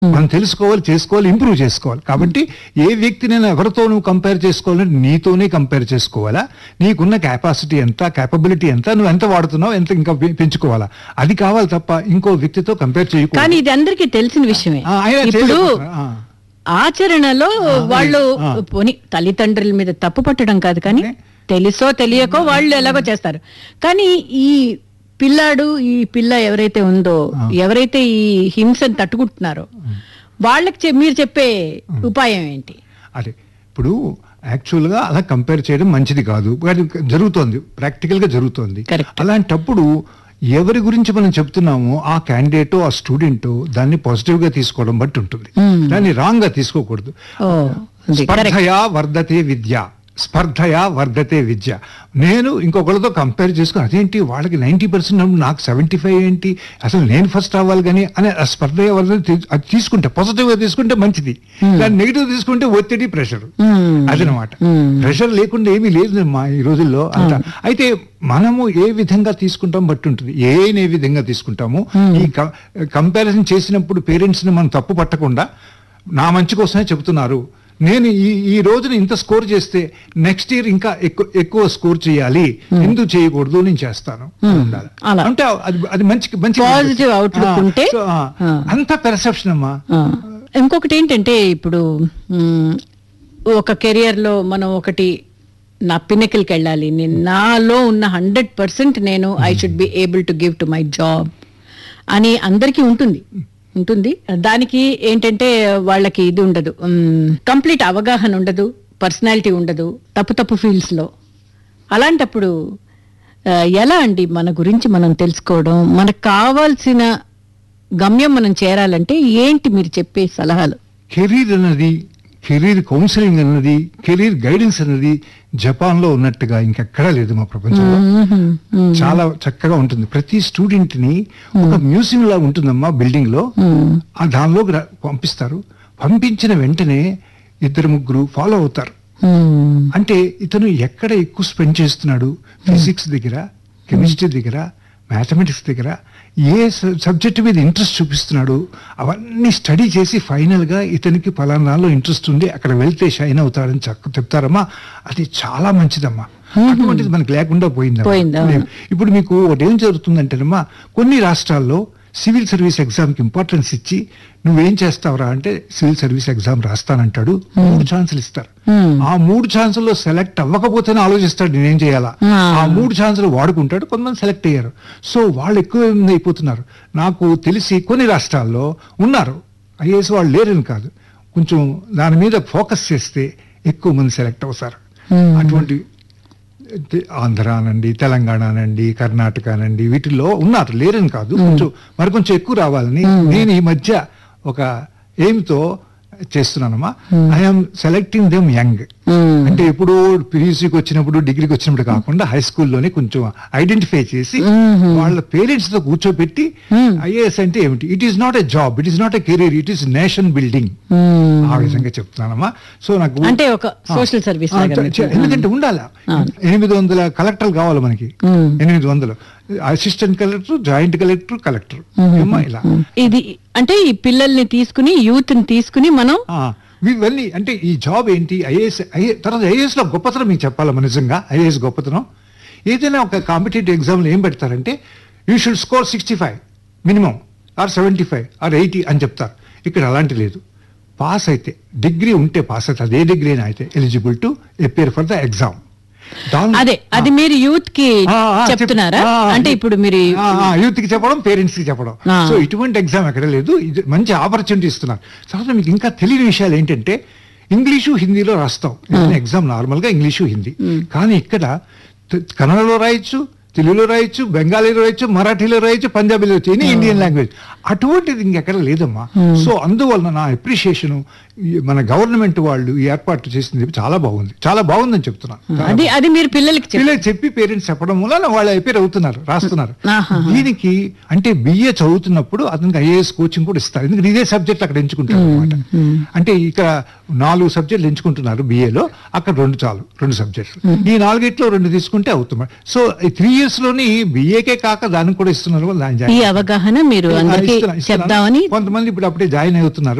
మనం తెలుసుకోవాలి చేసుకోవాలి ఇంప్రూవ్ చేసుకోవాలి కాబట్టి ఏ వ్యక్తినైనా ఎవరితో నువ్వు కంపేర్ చేసుకోవాలంటే నీతోనే కంపేర్ చేసుకోవాలా నీకున్న కెపాసిటీ ఎంత కేపబిలిటీ ఎంత నువ్వు ఎంత వాడుతున్నావు ఎంత ఇంకా పె- పెంచుకోవాలా అది కావాలి తప్ప ఇంకో వ్యక్తితో కంపేర్ చేయకూడదు కానీ ఇది అందరికీ తెలిసిన విషయమే ఆ, అయినా ఇప్పుడు చేయలేకపోతున్నారు. ఆ. ఆచరణలో వాళ్ళు ఆ. పోనీ తల్లిదండ్రుల మీద తప్పు పట్టడం కాదు కానీ తెలుసో తెలియకో వాళ్ళు ఎలాగో చేస్తారు కానీ ఈ పిల్లాడు ఈ పిల్ల ఎవరైతే ఉందో ఎవరైతే ఈ హింసను తట్టుకుంటున్నారో వాళ్ళకి చె- మీరు చెప్పే ఉపాయం ఏంటి అదే ఇప్పుడు యాక్చువల్గా అలా కంపేర్ చేయడం మంచిది కాదు కానీ జరుగుతోంది ప్రాక్టికల్గా జరుగుతోంది Correct. అలాంటప్పుడు ఎవరి గురించి మనం చెప్తున్నామో ఆ క్యాండిడేట్ ఆ స్టూడెంట్ దాన్ని పాజిటివ్ గా తీసుకోవడం బట్టి ఉంటుంది దాన్ని రాంగ్ గా తీసుకోకూడదు ఓ అది కరెక్ట్ స్పర్ధయా వర్ధతే విద్య స్పర్ధయా వర్ధతే విద్య నేను ఇంకొకరితో కంపేర్ చేసుకుని అదేంటి వాళ్ళకి నైంటీ పర్సెంట్ నాకు సెవెంటీ ఫైవ్ ఏంటి అసలు నేను ఫస్ట్ అవ్వాలి కానీ అనే ఆ స్పర్ధయా వర్ధతే తీ- అది తీసుకుంటే పాజిటివ్ గా తీసుకుంటే మంచిది దాన్ని నెగిటివ్ తీసుకుంటే ఒత్తిడి ప్రెషర్ అదనమాట ప్రెషర్ లేకుండా ఏమీ లేదు మా ఈ రోజుల్లో అంత అయితే మనము ఏ విధంగా తీసుకుంటాం బట్టి ఉంటుంది ఏ ఏ విధంగా తీసుకుంటాము ఈ కంపారిజన్ చేసినప్పుడు పేరెంట్స్ ని మనం తప్పు పట్టకుండా నా మంచి కోసమే చెబుతున్నారు నేను ఈ ఈ రోజున ఇంత స్కోర్ చేస్తే నెక్స్ట్ ఇయర్ ఇంకా ఎక్కువ ఎక్కువ స్కోర్ చేయాలి ఎందుకు చేయకూడదు నేను చేస్తాను ఉండాలి. అలా. అంటే అది అది మంచి మంచి Positive outlook ఆ, ఉంటే, సో, ఆ, ఆ. అంత పెర్సెప్షన్ అమ్మా ఆ, ఇంకొకటి ఏంటంటే ఇప్పుడు మ్, ఒక కెరియర్ లో మనం ఒకటి నా పిన్నకిల్కి వెళ్ళాలి నేను నాలో ఉన్న హండ్రెడ్ పర్సెంట్ నేను I should be able to give to my job అని అందరికీ ఉంటుంది ఉంటుంది దానికి ఏంటంటే వాళ్ళకి ఇది ఉండదు కంప్లీట్ అవగాహన ఉండదు పర్సనాలిటీ ఉండదు తప్పు తప్పు ఫీల్డ్స్ లో అలాంటప్పుడు ఆ, ఎలా అండి మన గురించి మనం తెలుసుకోవడం మనకు కావాల్సిన గమ్యం మనం చేరాలంటే ఏంటి మీరు చెప్పే సలహాలు కెరీర్ అన్నది కెరీర్ కౌన్సిలింగ్ అన్నది కెరీర్ గైడెన్స్ అన్నది జపాన్ లో ఉన్నట్టుగా ఇంకెక్కడా లేదు మా ప్రపంచంలో చాలా చక్కగా ఉంటుంది ప్రతి స్టూడెంట్ ని ఒక మ్యూజియం లా ఉంటుందమ్మా బిల్డింగ్ లో ఆ దానిలోకి రా- పంపిస్తారు పంపించిన వెంటనే ఇద్దరు ముగ్గురు ఫాలో అవుతారు మ్మ్. అంటే ఇతను ఎక్కడ ఎక్కువ స్పెండ్ చేస్తున్నాడు ఫిజిక్స్ దగ్గర కెమిస్ట్రీ దగ్గర మ్యాథమెటిక్స్ దగ్గర ఏ సబ్జెక్ట్ మీద ఇంట్రెస్ట్ చూపిస్తున్నాడు అవన్నీ స్టడీ చేసి ఫైనల్ గా ఇతనికి ఫలానాలో ఇంట్రెస్ట్ ఉంది అక్కడ వెళ్తే షైన్ అవుతాడని చక్క చెప్తారమ్మా అది చాలా మంచిదమ్మా అటువంటిది మనకి లేకుండా పోయిందా? పోయిందమ్మా ఇప్పుడు మీకు ఒకటి ఏం జరుగుతుందంటేనమ్మా కొన్ని రాష్ట్రాల్లో సివిల్ సర్వీస్ ఎగ్జామ్ కి ఇంపార్టెన్స్ ఇచ్చి నువ్వేం చేస్తావురా అంటే సివిల్ సర్వీస్ ఎగ్జామ్ రాస్తానంటాడు మూడు ఛాన్సులు ఇస్తారు ఆ మూడు ఛాన్సుల్లో సెలెక్ట్ అవ్వకపోతేనే ఆలోచిస్తాడు నేనేం చేయాలా ఆ మూడు ఛాన్సులు వాడుకుంటాడు కొంతమంది సెలెక్ట్ అయ్యారు సో వాళ్ళు ఎక్కువ మంది అయిపోతున్నారు నాకు తెలిసి కొన్ని రాష్ట్రాల్లో ఉన్నారు ఐఏఎస్ వాళ్ళు లేరని కాదు కొంచెం దాని మీద ఫోకస్ చేస్తే ఎక్కువ మంది సెలెక్ట్ అవుతారు అటువంటి తె- ఆంధ్ర అనండి తెలంగాణ అనండి కర్ణాటక అనండి వీటిల్లో ఉన్నారు లేరని కాదు కొంచెం మరి కొంచెం ఎక్కువ రావాలని నేను ఈ మధ్య ఒక ఎయిమ్తో చేస్తున్నానమ్మా I'm selecting them young hmm. అంటే ఇప్పుడు పీయూసీకి వచ్చినప్పుడు డిగ్రీకి వచ్చినప్పుడు కాకుండా హై స్కూల్లోనే కొంచెం ఐడెంటిఫై చేసి వాళ్ళ పేరెంట్స్ తో కూర్చోబెట్టి ఐఏఎస్ అంటే ఏమిటి it is not a job it is not a career it is nation building hmm. ఆ విధంగా చెప్తున్నానమ్మా సో నాకు అంటే ఒక సోషల్ సర్వీస్ ఆ, లాగా చ- చ- ఎందుకంటే ఉండాలా ఎనిమిది వందల కలెక్టర్లు కావాలి మనకి ఎనిమిది వందలు assistant collector joint collector collector ఏమో ఇలా ఇది అంటే ఈ పిల్లల్ని తీసుకుని యూత్ ని తీసుకుని మనం ఆ, ఇవన్నీ అంటే ఈ జాబ్ ఏంటి ఐఏఎస్ తర్వాత ఐఏఎస్ లో గొప్పతనం మీకు చెప్పాలమ్మా నిజంగా ఐఏఎస్ గొప్పతనం ఏదైనా ఒక కాంపిటేటివ్ ఎగ్జామ్లో ఏం పెడతారంటే you should score sixty five minimum or seventy five or eighty అని చెప్తారు ఇక్కడ అలాంటి లేదు పాస్ అయితే డిగ్రీ ఉంటే పాస్ అయితే అదే డిగ్రీ అయినా అయితే eligible to appear for the exam అదే అది మీరు యూత్ కి చెప్తున్నారా అంటే ఇప్పుడు మీరు యూత్ కి చెప్పడం పేరెంట్స్ కి చెప్పడం ఆ. సో ఇటువంటి ఎగ్జామ్ ఎక్కడ లేదు ఇది మంచి ఆపర్చునిటీ ఇస్తున్నారు తర్వాత మీకు ఇంకా తెలియని విషయాలు ఏంటంటే ఇంగ్లీషు హిందీలో రాస్తాం ఎగ్జామ్ నార్మల్ గా ఇంగ్లీషు హిందీ కానీ ఇక్కడ తె- కన్నడలో రాయొచ్చు తెలుగులో రాయొచ్చు బెంగాలీలో రాయొచ్చు మరాఠీలో రాయొచ్చు పంజాబీలో రాయొచ్చు ఎనీ ఇండియన్ లాంగ్వేజ్ అటువంటిది ఇంకెక్కడ లేదమ్మా సో అందువలన నా అప్రిషియేషన్ మన గవర్నమెంట్ వాళ్ళు ఈ ఏర్పాటు చేసింది చాలా బాగుంది చాలా బాగుందని చెప్తున్నాను అది అది మీరు పిల్లలకి చెప్ప పిల్లలు చెప్పి పేరెంట్స్ చెప్పడం వల్ల వాళ్ళు అయిపోయి అవుతున్నారు రాస్తున్నారు ఆహా. దీనికి అంటే బిఏ చదువుతున్నప్పుడు అతనికి ఐఏఎస్ కోచింగ్ కూడా ఇస్తారు ఎందుకంటే ఇదే సబ్జెక్ట్ అక్కడ ఎంచుకుంటారు అనమాట అంటే ఇక్కడ నాలుగు సబ్జెక్టులు ఎంచుకుంటున్నారు బిఏలో అక్కడ రెండు చాలు రెండు సబ్జెక్టులు ఈ నాలుగిట్లో రెండు తీసుకుంటే అవుతున్నారు సో ఈ త్రీ ఇయర్స్ లోని బిఏకే కాక దానికి కూడా ఇస్తున్నారు వాళ్ళు దాన్ని ఈ అవగాహన మీరు అందరికీ అందరికీ ఇస్తున్నా- ఇస్తున్నాను. చెప్దామని కొంతమంది ఇప్పుడు అప్పుడే జాయిన్ అవుతున్నారు